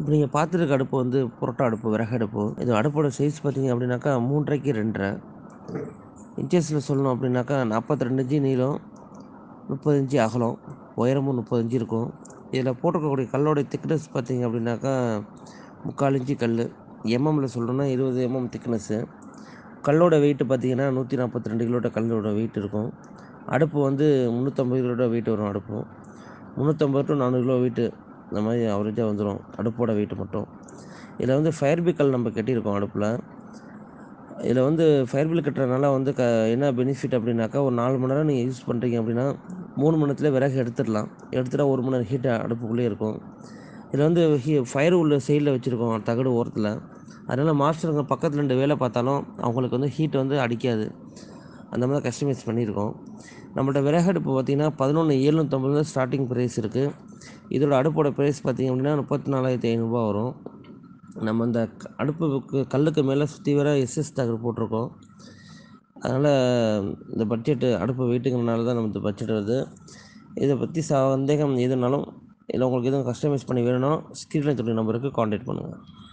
இப்போ நீங்கள் பார்த்துருக்க அடுப்பு வந்து புரோட்டா அடுப்பு விறகு அடுப்பு இது அடுப்போட சைஸ் பார்த்தீங்க அப்படின்னாக்கா மூன்றரைக்கு ரெண்டரை இன்ச்சஸில் சொல்லணும் அப்படின்னாக்கா நாற்பத்தி ரெண்டு இன்ச்சு நீளம் முப்பது இன்ச்சு அகலம் உயரமும் முப்பது இன்ச்சு இருக்கும் இதில் போட்டிருக்கக்கூடிய கல்லோடைய திக்னஸ் பார்த்தீங்க அப்படின்னாக்கா முக்கால் இன்ச்சு கல் எம்எம்மில் சொல்லணும்னா இருபது எம்எம் திக்னஸ்ஸு கல்லோட வெயிட்டு பார்த்தீங்கன்னா நூற்றி நாற்பத்தி ரெண்டு கிலோட கல்லோட வெயிட் இருக்கும் அடுப்பு வந்து முந்நூற்றம்பது கிலோட வெயிட் வரும் அடுப்பு முந்நூற்றம்பது டு நானூறு கிலோ வெயிட்டு இந்த மாதிரி அவரேஜாக வந்துடும் அடுப்போட வெயிட் மட்டும் இதில் வந்து ஃபயர் பிக்கல் நம்ம கட்டியிருக்கோம் அடுப்பில் இதில் வந்து ஃபயர் பில் கட்டுறதுனால வந்து க என்ன பெனிஃபிட் அப்படின்னாக்கா ஒரு நாலு மணி நேரம் நீங்கள் யூஸ் பண்ணுறீங்க அப்படின்னா மூணு மணி நேரத்தில் விறகு எடுத்துடலாம் எடுத்துட்டா ஒரு மணி நேரம் ஹீட் அடுப்புக்குள்ளே இருக்கும் இதில் வந்து ஹீ ஃபயர் உள்ள சைடில் வச்சுருக்கோம் தகடு ஓரத்தில் அதனால் மாஸ்டருங்க பக்கத்தில் ரெண்டு வேலை பார்த்தாலும் அவங்களுக்கு வந்து ஹீட் வந்து அடிக்காது அந்த மாதிரி கஸ்டமைஸ் பண்ணியிருக்கோம் நம்மள்ட்ட விறகு அடுப்பு பார்த்திங்கன்னா பதினொன்று ஏழ்நூற்றம்பது ஸ்டார்டிங் ப்ரைஸ் இருக்குது இதோட அடுப்போட ப்ரைஸ் பார்த்திங்க அப்படின்னா முப்பத்தி நாலாயிரத்தி ஐநூறுரூபா வரும் நம்ம இந்த க- அடுப்புக்கு கல்லுக்கு மேலே சுற்றி வர எஸ்எஸ் தகடு போட்டிருக்கோம் அதனால் இந்த பட்ஜெட்டு அடுப்பு வெயிட்டுங்கிறனால தான் நம்ம இந்த பட்ஜெட் வருது இதை பற்றி சந்தேகம் எதுனாலும் இல்லை உங்களுக்கு எதுவும் கஸ்டமைஸ் பண்ணி வேணும்னா ஸ்க்ரீனில் நம்பருக்கு காண்டாக்ட் பண்ணுங்கள்